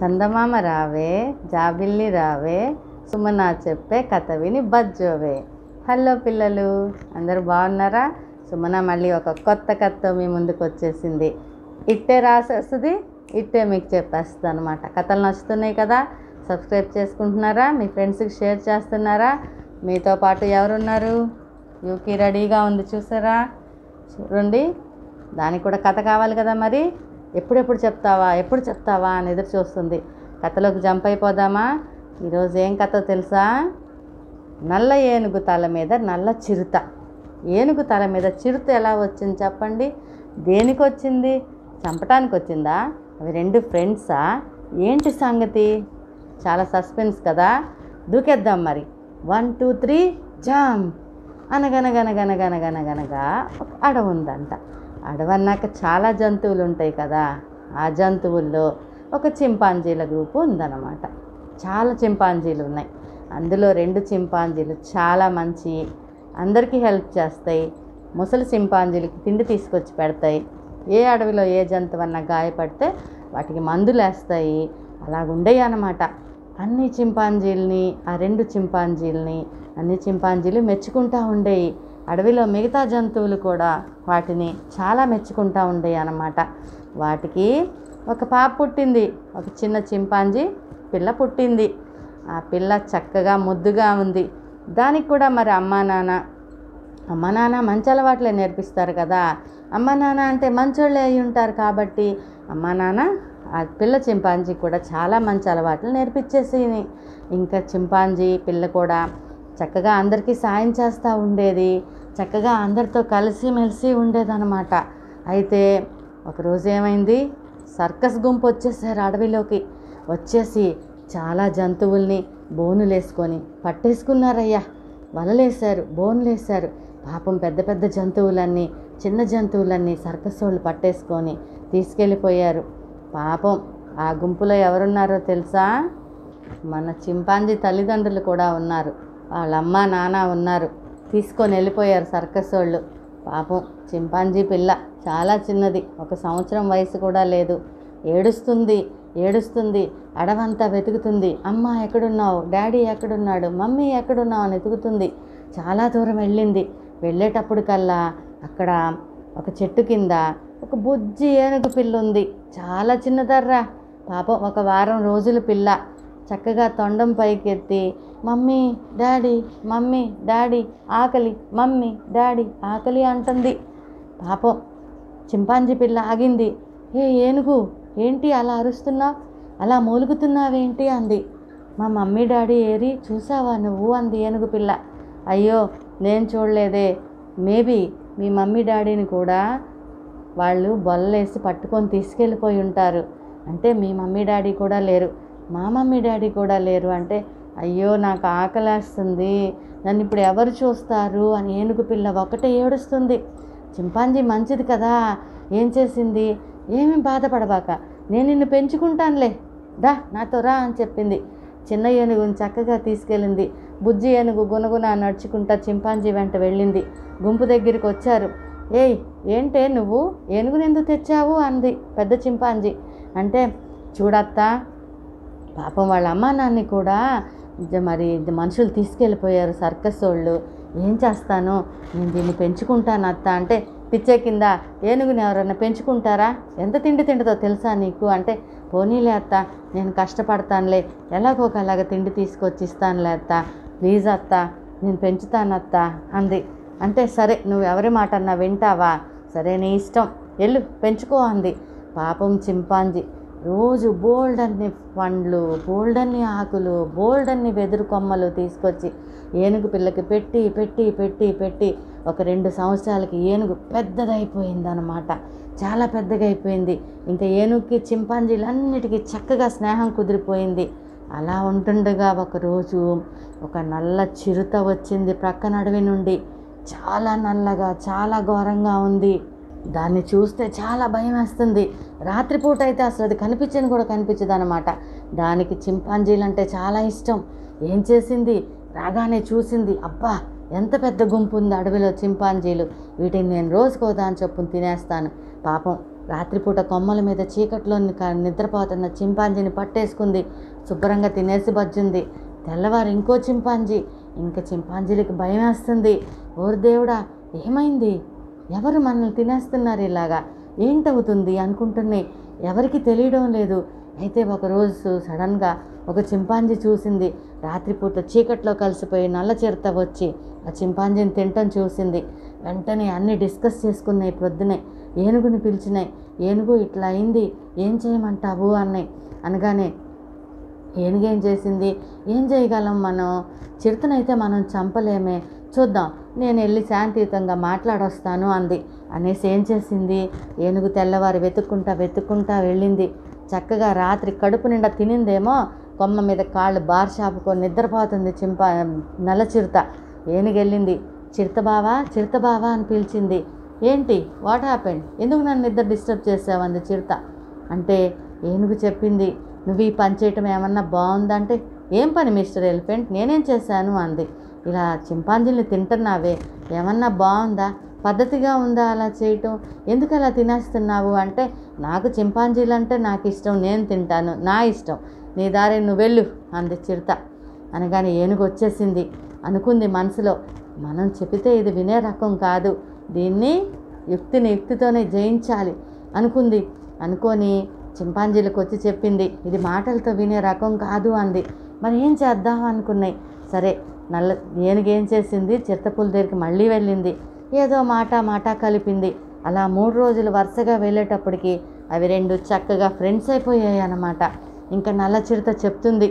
చందమామ రావే జాబిల్లి రావే సుమనా చెప్పే కథ విని బజ్జోవే హలో పిల్లలు అందరూ బాగున్నారా సుమన మళ్ళీ ఒక కొత్త కథతో మీ ముందుకు వచ్చేసింది ఇట్టే రాసేస్తుంది ఇట్టే మీకు చెప్పేస్తుంది అనమాట కథలు నచ్చుతున్నాయి కదా సబ్స్క్రైబ్ చేసుకుంటున్నారా మీ ఫ్రెండ్స్కి షేర్ చేస్తున్నారా మీతో పాటు ఎవరున్నారు యూకి రెడీగా ఉంది చూసారా చూడండి దానికి కూడా కథ కావాలి కదా మరి ఎప్పుడెప్పుడు చెప్తావా ఎప్పుడు చెప్తావా అని ఎదురు చూస్తుంది కథలోకి జంప్ అయిపోదామా ఈరోజు ఏం కథ తెలుసా నల్ల ఏనుగు తల మీద నల్ల చిరుత ఏనుగు తల మీద చిరుత ఎలా వచ్చింది చెప్పండి దేనికి వచ్చింది చంపటానికి వచ్చిందా అవి రెండు ఫ్రెండ్సా ఏంటి సంగతి చాలా సస్పెన్స్ కదా దూకేద్దాం మరి వన్ టూ త్రీ జామ్ అనగనగనగనగనగనగనగా ఒక అడవి ఉందంట అడవి అన్నాక చాలా జంతువులు ఉంటాయి కదా ఆ జంతువుల్లో ఒక చింపాంజీల గ్రూపు ఉందన్నమాట చాలా చింపాంజీలు ఉన్నాయి అందులో రెండు చింపాంజీలు చాలా మంచి అందరికీ హెల్ప్ చేస్తాయి ముసలి చింపాంజీలకి తిండి తీసుకొచ్చి పెడతాయి ఏ అడవిలో ఏ జంతువు అన్నా గాయపడితే వాటికి మందులు వేస్తాయి అలాగుండేవి అన్నమాట అన్ని చింపాంజీలని ఆ రెండు చింపాంజీలని అన్ని చింపాంజీలు మెచ్చుకుంటూ ఉండేవి అడవిలో మిగతా జంతువులు కూడా వాటిని చాలా మెచ్చుకుంటూ ఉండేవి అన్నమాట వాటికి ఒక పాప పుట్టింది ఒక చిన్న చింపాంజీ పిల్ల పుట్టింది ఆ పిల్ల చక్కగా ముద్దుగా ఉంది దానికి కూడా మరి అమ్మా నాన్న అమ్మ నాన్న మంచి అలవాట్లే నేర్పిస్తారు కదా అమ్మ నాన్న అంటే మంచోళ్ళే అయి ఉంటారు కాబట్టి అమ్మ నాన్న ఆ పిల్ల చింపాంజీ కూడా చాలా మంచి అలవాట్లు నేర్పించేసి ఇంకా చింపాంజీ పిల్ల కూడా చక్కగా అందరికీ సాయం చేస్తూ ఉండేది చక్కగా అందరితో కలిసిమెలిసి ఉండేదన్నమాట అయితే ఒకరోజు ఏమైంది సర్కస్ గుంపు వచ్చేసారు అడవిలోకి వచ్చేసి చాలా జంతువుల్ని బోనులేసుకొని పట్టేసుకున్నారయ్యా వలలేశారు బోన్లేశారు పాపం పెద్ద పెద్ద జంతువులన్నీ చిన్న జంతువులన్నీ సర్కస్ వాళ్ళు పట్టేసుకొని తీసుకెళ్ళిపోయారు పాపం ఆ గుంపులో ఎవరున్నారో తెలుసా మన చింపాంజీ తల్లిదండ్రులు కూడా ఉన్నారు వాళ్ళ అమ్మ నాన్న ఉన్నారు తీసుకొని వెళ్ళిపోయారు సర్కస్ వాళ్ళు పాపం చింపాంజీ పిల్ల చాలా చిన్నది ఒక సంవత్సరం వయసు కూడా లేదు ఏడుస్తుంది ఏడుస్తుంది అడవంతా వెతుకుతుంది అమ్మ ఎక్కడున్నావు డాడీ ఎక్కడున్నాడు మమ్మీ ఎక్కడున్నావు అని వెతుకుతుంది చాలా దూరం వెళ్ళింది వెళ్ళేటప్పుడు కల్లా అక్కడ ఒక చెట్టు కింద ఒక బుజ్జి ఏనుగు పిల్ల ఉంది చాలా చిన్నదర్రా పాపం ఒక వారం రోజుల పిల్ల చక్కగా తొండం పైకెత్తి మమ్మీ డాడీ మమ్మీ డాడీ ఆకలి మమ్మీ డాడీ ఆకలి అంటుంది పాపం చింపాంజీ పిల్ల ఆగింది ఏ ఏనుగు ఏంటి అలా అరుస్తున్నావు అలా మూలుగుతున్నావేంటి అంది మా మమ్మీ డాడీ ఏరి చూసావా నువ్వు అంది ఏనుగు పిల్ల అయ్యో నేను చూడలేదే మేబీ మీ మమ్మీ డాడీని కూడా వాళ్ళు బొల్లేసి పట్టుకొని తీసుకెళ్ళిపోయి ఉంటారు అంటే మీ మమ్మీ డాడీ కూడా లేరు మా మమ్మీ డాడీ కూడా లేరు అంటే అయ్యో నాకు ఆకలేస్తుంది నన్ను ఇప్పుడు ఎవరు చూస్తారు అని ఏనుగు పిల్ల ఒకటే ఏడుస్తుంది చింపాంజీ మంచిది కదా ఏం చేసింది ఏమీ బాధపడబాక నేను నిన్ను పెంచుకుంటానులే దా నాతో రా అని చెప్పింది చిన్న ఏనుగుని చక్కగా తీసుకెళ్ళింది బుజ్జి ఏనుగు గునగున నడుచుకుంటా చింపాంజీ వెంట వెళ్ళింది గుంపు దగ్గరికి వచ్చారు ఏయ్ ఏంటే నువ్వు ఏనుగుని ఎందుకు తెచ్చావు అంది పెద్ద చింపాంజీ అంటే చూడత్తా పాపం వాళ్ళ అమ్మా నాన్ని కూడా జ- మరి ఇది మనుషులు తీసుకెళ్ళిపోయారు సర్కస్ వాళ్ళు ఏం చేస్తాను నేను దీన్ని పెంచుకుంటాను అత్త అంటే పిచ్చే కింద ఏనుగుని ఎవరన్నా పెంచుకుంటారా ఎంత తిండి తింటుందో తెలుసా నీకు అంటే పోనీలే అత్త నేను కష్టపడతానులే ఎలాగో ఒకలాగా తిండి తీసుకొచ్చి ఇస్తానులే అత్త ప్లీజ్ అత్త నేను పెంచుతాను అత్త అంది అంటే సరే నువ్వు ఎవరి మాట అన్నా వింటావా సరే నీ ఇష్టం వెళ్ళు పెంచుకో అంది పాపం చింపాంజీ రోజు బోల్డన్ని పండ్లు బోల్డన్ని ఆకులు బోల్డన్ని వెదురు కొమ్మలు తీసుకొచ్చి ఏనుగు పిల్లకి పెట్టి పెట్టి పెట్టి పెట్టి ఒక రెండు సంవత్సరాలకి ఏనుగు పెద్దదైపోయిందనమాట చాలా పెద్దగా అయిపోయింది ఇంకా ఏనుగుకి చింపాంజీలన్నిటికీ చక్కగా స్నేహం కుదిరిపోయింది అలా ఉంటుండగా ఒకరోజు ఒక నల్ల చిరుత వచ్చింది ప్రక్కన అడవి నుండి చాలా నల్లగా చాలా ఘోరంగా ఉంది దాన్ని చూస్తే చాలా భయం వేస్తుంది రాత్రిపూట అయితే అసలు అది కనిపించని కూడా కనిపించదు అనమాట దానికి చింపాంజీలు అంటే చాలా ఇష్టం ఏం చేసింది రాగానే చూసింది అబ్బా ఎంత పెద్ద గుంపు ఉంది అడవిలో చింపాంజీలు వీటిని నేను రోజుకోదా అని చొప్పున తినేస్తాను పాపం రాత్రిపూట కొమ్మల మీద చీకట్లో క- నిద్రపోతున్న చింపాంజీని పట్టేసుకుంది శుభ్రంగా తినేసి బజ్జుంది తెల్లవారు ఇంకో చింపాంజీ ఇంకా చింపాంజీలకి భయం వేస్తుంది ఓరు దేవుడా ఏమైంది ఎవరు మనల్ని తినేస్తున్నారు ఇలాగా ఏంటవుతుంది అనుకుంటున్నాయి ఎవరికి తెలియడం లేదు అయితే ఒకరోజు సడన్గా ఒక చింపాంజీ చూసింది రాత్రిపూట చీకట్లో కలిసిపోయి నల్ల చిరుత వచ్చి ఆ చింపాంజీని తింటం చూసింది వెంటనే అన్నీ డిస్కస్ చేసుకున్నాయి ప్రొద్దునే ఏనుగుని పిలిచినాయి ఏనుగు ఇట్లా అయింది ఏం చేయమంటావు అన్నాయి అనగానే ఏనుగేం చేసింది ఏం చేయగలం మనం చిరుతనైతే మనం చంపలేమే చూద్దాం నేను వెళ్ళి శాంతియుతంగా మాట్లాడొస్తాను అంది అనేసి ఏం చేసింది ఏనుగు తెల్లవారు వెతుక్కుంటా వెతుక్కుంటా వెళ్ళింది చక్కగా రాత్రి కడుపు నిండా తినిందేమో కొమ్మ మీద కాళ్ళు బార్ షాపుకొని నిద్రపోతుంది చింప నల్ల చిరుత ఏనుగు వెళ్ళింది చిరుత బావా చిరుత బావా అని పిలిచింది ఏంటి వాట్ హ్యాపెండ్ ఎందుకు నన్ను నిద్ర డిస్టర్బ్ చేసావు అంది చిరుత అంటే ఏనుగు చెప్పింది నువ్వు ఈ పని చేయటం ఏమన్నా బాగుందంటే ఏం పని మిస్టర్ ఎలిఫెంట్ నేనేం చేశాను అంది ఇలా చింపాంజీని తింటున్నావే ఏమన్నా బాగుందా పద్ధతిగా ఉందా అలా చేయటం ఎందుకు అలా తినేస్తున్నావు అంటే నాకు చింపాంజీలు అంటే నాకు ఇష్టం నేను తింటాను నా ఇష్టం నీ దారి నువ్వు వెళ్ళు అంది చిరుత అనగానే ఏనుగు వచ్చేసింది అనుకుంది మనసులో మనం చెబితే ఇది వినే రకం కాదు దీన్ని యుక్తిని యుక్తితోనే జయించాలి అనుకుంది అనుకొని చింపాంజీలకు వచ్చి చెప్పింది ఇది మాటలతో వినే రకం కాదు అంది మరి ఏం చేద్దాం అనుకున్నాయి సరే నల్ల ఏనుగు ఏం చేసింది చిరుతపుల దగ్గరికి మళ్ళీ వెళ్ళింది ఏదో మాట మాట కలిపింది అలా మూడు రోజులు వరుసగా వెళ్ళేటప్పటికి అవి రెండు చక్కగా ఫ్రెండ్స్ అయిపోయాయి అన్నమాట ఇంకా నల్ల చిరుత చెప్తుంది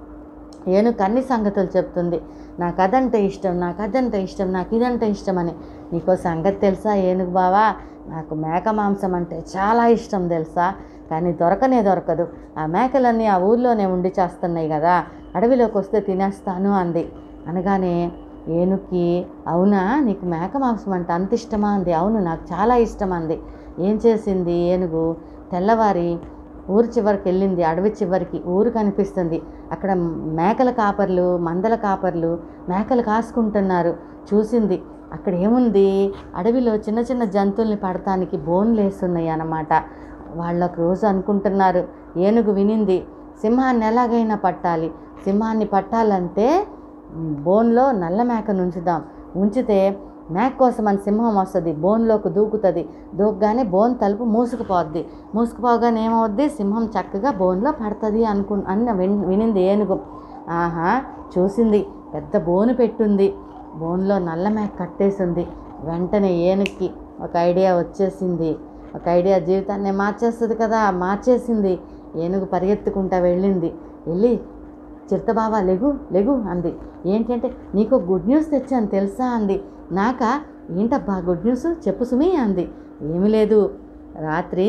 ఏనుగు అన్ని సంగతులు చెప్తుంది నాకు అదంటే ఇష్టం నాకు అదంటే ఇష్టం నాకు ఇదంటే ఇష్టం అని నీకో సంగతి తెలుసా ఏనుగు బావా నాకు మేక మాంసం అంటే చాలా ఇష్టం తెలుసా కానీ దొరకనే దొరకదు ఆ మేకలన్నీ ఆ ఊర్లోనే ఉండి చేస్తున్నాయి కదా అడవిలోకి వస్తే తినేస్తాను అంది అనగానే ఏనుగుకి అవునా నీకు మేక మాంసం అంటే అంత ఇష్టమా అంది అవును నాకు చాలా ఇష్టం అంది ఏం చేసింది ఏనుగు తెల్లవారి ఊరు చివరికి వెళ్ళింది అడవి చివరికి ఊరు కనిపిస్తుంది అక్కడ మేకల కాపర్లు మందల కాపర్లు మేకలు కాసుకుంటున్నారు చూసింది అక్కడ ఏముంది అడవిలో చిన్న చిన్న జంతువుల్ని పడటానికి బోన్లు వేస్తున్నాయి అన్నమాట వాళ్ళకు రోజు అనుకుంటున్నారు ఏనుగు వినింది సింహాన్ని ఎలాగైనా పట్టాలి సింహాన్ని పట్టాలంటే మ్, బోన్లో నల్ల మేకను ఉంచుదాం ఉంచితే మేక కోసం అని సింహం వస్తుంది బోన్లోకి దూకుతుంది దూకగానే బోన్ తలుపు మూసుకుపోద్ది మూసుకుపోగానే ఏమవుద్ది సింహం చక్కగా బోన్లో పడుతుంది అనుకు అన్న విన్- వినింది ఏనుగు ఆహా చూసింది పెద్ద బోను పెట్టుంది బోన్లో నల్ల మేక కట్టేసింది వెంటనే ఏనుగుకి ఒక ఐడియా వచ్చేసింది ఒక ఐడియా జీవితాన్ని మార్చేస్తుంది కదా మార్చేసింది ఏనుగు పరిగెత్తుకుంటా వెళ్ళింది వెళ్ళి చిరుతబావా లెగు లెగు అంది ఏంటంటే నీకు గుడ్ న్యూస్ తెచ్చాను తెలుసా అంది నాకా ఏంటబ్బా గుడ్ న్యూస్ చెప్పు సుమి అంది ఏమీ లేదు రాత్రి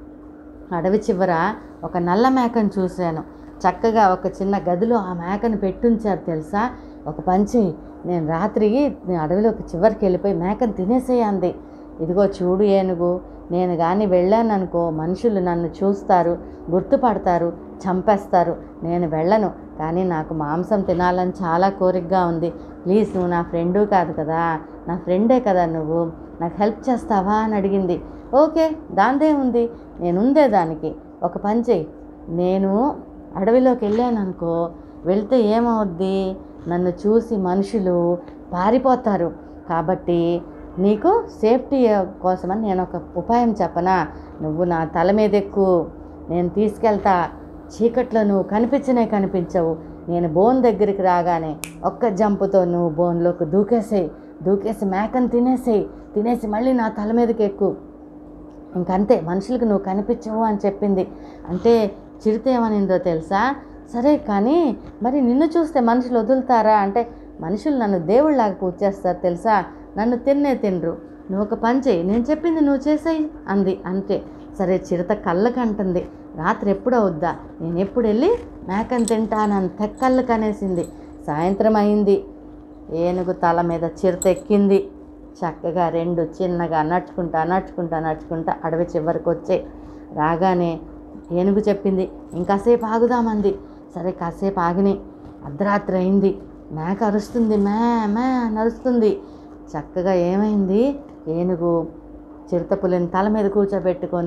అడవి చివర ఒక నల్ల మేకను చూశాను చక్కగా ఒక చిన్న గదిలో ఆ మేకను పెట్టుంచారు తెలుసా ఒక పంచి నేను రాత్రి అడవిలోకి చివరికి వెళ్ళిపోయి మేకను తినేసేయి అంది ఇదిగో చూడు ఏనుగు నేను కానీ వెళ్ళాను అనుకో మనుషులు నన్ను చూస్తారు గుర్తుపడతారు చంపేస్తారు నేను వెళ్ళను కానీ నాకు మాంసం తినాలని చాలా కోరికగా ఉంది ప్లీజ్ నువ్వు నా ఫ్రెండు కాదు కదా నా ఫ్రెండే కదా నువ్వు నాకు హెల్ప్ చేస్తావా అని అడిగింది ఓకే దాందే ఉంది నేను ఉందే దానికి ఒక పని చెయ్యి నేను అడవిలోకి వెళ్ళాను అనుకో వెళ్తే ఏమవుద్ది నన్ను చూసి మనుషులు పారిపోతారు కాబట్టి నీకు సేఫ్టీ కోసమని నేను ఒక ఉపాయం చెప్పనా నువ్వు నా తల మీద ఎక్కు నేను తీసుకెళ్తా చీకట్లో నువ్వు కనిపించనే కనిపించవు నేను బోన్ దగ్గరికి రాగానే ఒక్క జంపుతో నువ్వు బోన్లోకి దూకేసేయి దూకేసి మేకను తినేసేయి తినేసి మళ్ళీ నా తల మీదకి ఎక్కు ఇంకంతే మనుషులకు నువ్వు కనిపించవు అని చెప్పింది అంటే చిరుత ఏమనిందో తెలుసా సరే కానీ మరి నిన్ను చూస్తే మనుషులు వదులుతారా అంటే మనుషులు నన్ను దేవుళ్ళలాగా పూజ చేస్తారు తెలుసా నన్ను తిన్నే తినరు నువ్వు ఒక పని చేయి నేను చెప్పింది నువ్వు చేసేయి అంది అంతే సరే చిరుత కళ్ళకు అంటుంది రాత్రి ఎప్పుడు అవుద్దా నేను ఎప్పుడు వెళ్ళి మేకను తింటానని తెక్కళ్ళు కనేసింది సాయంత్రం అయింది ఏనుగు తల మీద చిరుత ఎక్కింది చక్కగా రెండు చిన్నగా నడుచుకుంటా నడుచుకుంటా నడుచుకుంటా అడవి చివరికి వచ్చే రాగానే ఏనుగు చెప్పింది ఇంకాసేపు ఆగుదామంది సరే కాసేపు ఆగినాయి అర్ధరాత్రి అయింది మేక అరుస్తుంది మే మే నరుస్తుంది చక్కగా ఏమైంది ఏనుగు చిరుతపులిని తల మీద కూర్చోబెట్టుకొని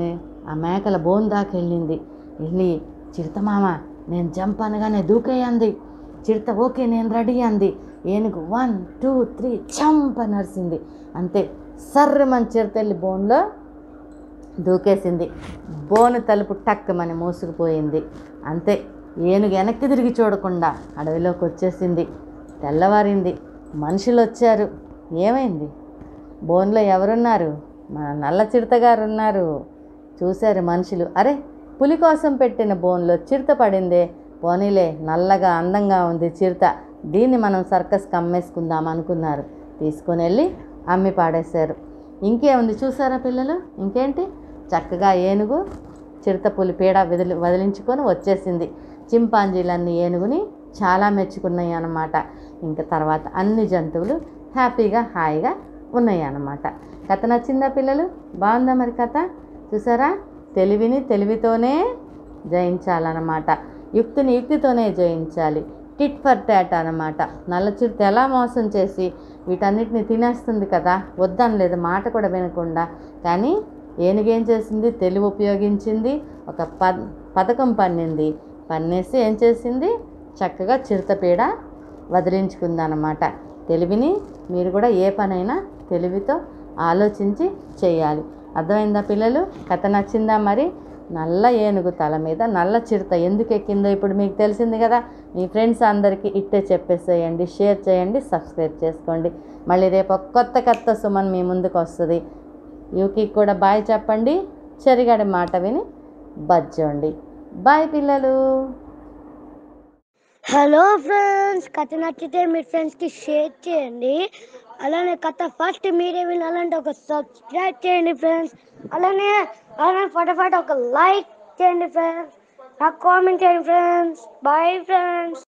ఆ మేకల బోన్ దాకా వెళ్ళింది వెళ్ళి చిరుత మామ నేను జంప్ అనగానే దూకేయంది చిరుత ఓకే నేను రెడీ అంది ఏనుగు వన్ టూ త్రీ చంప్ అని అరిసింది అంతే సర్రమని చిరుత వెళ్ళి బోన్లో దూకేసింది బోను తలుపు టక్కుమని మూసుకుపోయింది అంతే ఏనుగు వెనక్కి తిరిగి చూడకుండా అడవిలోకి వచ్చేసింది తెల్లవారింది మనుషులు వచ్చారు ఏమైంది బోన్లో ఎవరున్నారు మన నల్ల చిరుత గారు ఉన్నారు చూశారు మనుషులు అరే పులి కోసం పెట్టిన బోన్లో చిరుత పడిందే పోనీలే నల్లగా అందంగా ఉంది చిరుత దీన్ని మనం సర్కస్కి అమ్మేసుకుందాం అనుకున్నారు తీసుకొని వెళ్ళి అమ్మి పాడేశారు ఇంకేముంది చూసారా పిల్లలు ఇంకేంటి చక్కగా ఏనుగు చిరుత పులి పీడ వదిలి వదిలించుకొని వచ్చేసింది చింపాంజీలన్నీ ఏనుగుని చాలా మెచ్చుకున్నాయి అన్నమాట ఇంకా తర్వాత అన్ని జంతువులు హ్యాపీగా హాయిగా ఉన్నాయి అన్నమాట కథ నచ్చిందా పిల్లలు బాగుందా మరి కథ చూసారా తెలివిని తెలివితోనే జయించాలన్నమాట యుక్తిని యుక్తితోనే జయించాలి టిట్ ఫర్ టాట్ అన్నమాట నల్ల చిరుత ఎలా మోసం చేసి వీటన్నిటిని తినేస్తుంది కదా వద్దని లేదు మాట కూడా వినకుండా కానీ ఏనుగేం చేసింది తెలివి ఉపయోగించింది ఒక ప పథకం పన్నింది పన్నేసి ఏం చేసింది చక్కగా చిరుతపీడ వదిలించుకుందన్నమాట తెలివిని మీరు కూడా ఏ పనైనా తెలివితో ఆలోచించి చేయాలి అర్థమైందా పిల్లలు కథ నచ్చిందా మరి నల్ల ఏనుగు తల మీద నల్ల చిరుత ఎందుకు ఎక్కిందో ఇప్పుడు మీకు తెలిసింది కదా మీ ఫ్రెండ్స్ అందరికీ ఇట్టే చెప్పేసేయండి షేర్ చేయండి సబ్స్క్రైబ్ చేసుకోండి మళ్ళీ రేపు ఒక కొత్త కొత్త సుమన్ మీ ముందుకు వస్తుంది యూకి కూడా బాయ్ చెప్పండి చెరిగడి మాట విని బజ్జోండి బాయ్ పిల్లలు హలో ఫ్రెండ్స్ కథ నచ్చితే మీ ఫ్రెండ్స్కి షేర్ చేయండి అలానే కథ ఫస్ట్ మీరే వినాలంటే ఒక సబ్స్క్రైబ్ చేయండి ఫ్రెండ్స్ అలానే అలానే ఫటాఫట్ ఒక లైక్ చేయండి ఫ్రెండ్స్ నాకు కామెంట్ చేయండి ఫ్రెండ్స్ బాయ్ ఫ్రెండ్స్